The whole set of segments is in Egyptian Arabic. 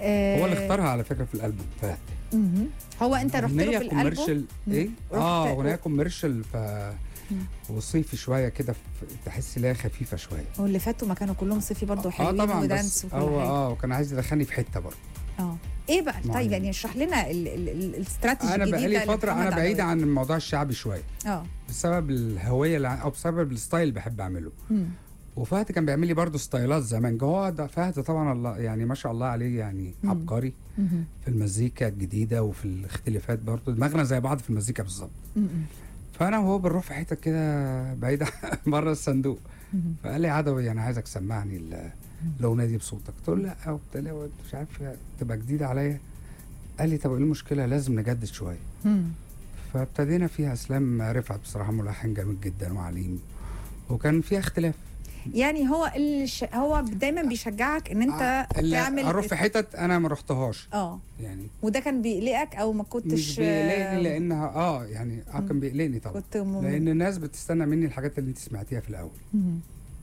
هو اللي اختارها على فكره في الالبوم فهد مهم. هو انت رحت له أغنية في الالبوم كوميرشال مم. ايه رحت- اه اغنيه كوميرشال ف مم. وصيفي شويه كده ف- تحس ان هي خفيفه شويه واللي فاتوا ما كانوا كلهم صيفي برضه اه حلوين طبعا ودانس بس وكل هو حاجه اه وكان عايز يدخلني في حته برضه اه ايه بقى طيب معين. يعني اشرح لنا ال- ال- ال- الاستراتيجي انا الجديده بقالي فتره لمحمد انا بعيد عدوية. عن الموضوع الشعبي شويه اه بسبب الهويه اللي ع- او بسبب الستايل اللي بحب اعمله مم. وفهد كان بيعمل لي برضه ستايلات زمان هو ده فهد طبعا الله يعني ما شاء الله عليه يعني مم. عبقري مهم. في المزيكا الجديده وفي الاختلافات برضه دماغنا زي بعض في المزيكا بالظبط مم. فانا وهو بنروح في حته كده بعيده بره الصندوق مهم. فقال لي عدوي انا عايزك تسمعني ال- الاغنيه دي بصوتك قلت له لا او مش عارف تبقى جديده عليا قال لي طب ايه المشكله لازم نجدد شويه مم. فابتدينا فيها اسلام رفعت بصراحه ملحن جامد جدا وعليم وكان فيها اختلاف يعني هو الش... هو دايما بيشجعك ان انت آه، اللي تعمل اروح في حتت انا ما رحتهاش اه يعني وده كان بيقلقك او ما مش كنتش بيقلقني لانها اه يعني اه مم. كان بيقلقني طبعا كنت م... لان الناس بتستنى مني الحاجات اللي انت سمعتيها في الاول مهم.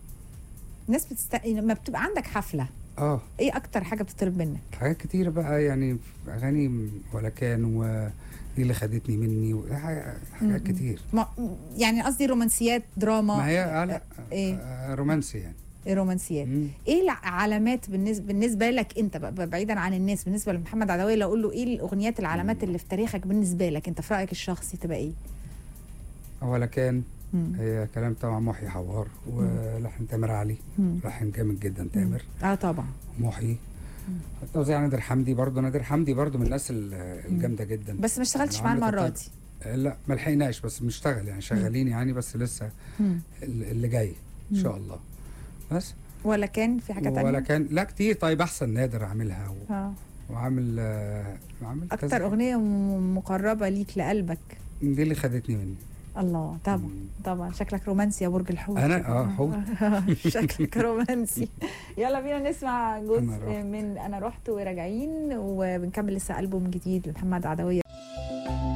الناس بتست... لما بتبقى عندك حفله اه ايه اكتر حاجه بتطلب منك حاجات كتيرة بقى يعني في اغاني ولا كان ودي اللي خدتني مني وحاجات مم. كتير ما... يعني قصدي رومانسيات دراما ما هي آه لا إيه؟ آه رومانسي يعني رومانسيات مم. ايه العلامات بالنسبه بالنسبه لك انت بقى بعيدا عن الناس بالنسبه لمحمد عدويه لو اقول له ايه الاغنيات العلامات اللي في تاريخك بالنسبه لك انت في رايك الشخصي تبقى ايه ولا كان مم. هي كلام طبعا محيي حوار ولحن تامر علي مم. لحن جامد جدا تامر اه طبعا محيي توزيع نادر حمدي برضه نادر حمدي برضه من الناس ال- الجامده جدا بس ما اشتغلتش أنا معاه عمري المره كنت- دي آه، لا ما لحقناش بس بنشتغل يعني شغالين يعني بس لسه مم. ال- اللي جاي ان شاء الله بس ولا كان في حاجه تانية ولا كان لا كتير طيب احسن نادر عاملها و... اه وعامل آه، وعامل كذا اكتر اغنيه م- مقربه ليك لقلبك دي اللي خدتني مني الله طبعا مم. طبعا شكلك رومانسي يا برج الحوت أنا؟ آه، حوت. شكلك رومانسي يلا بينا نسمع جزء أنا رحت. من انا رحت وراجعين وبنكمل لسه البوم جديد لمحمد عدويه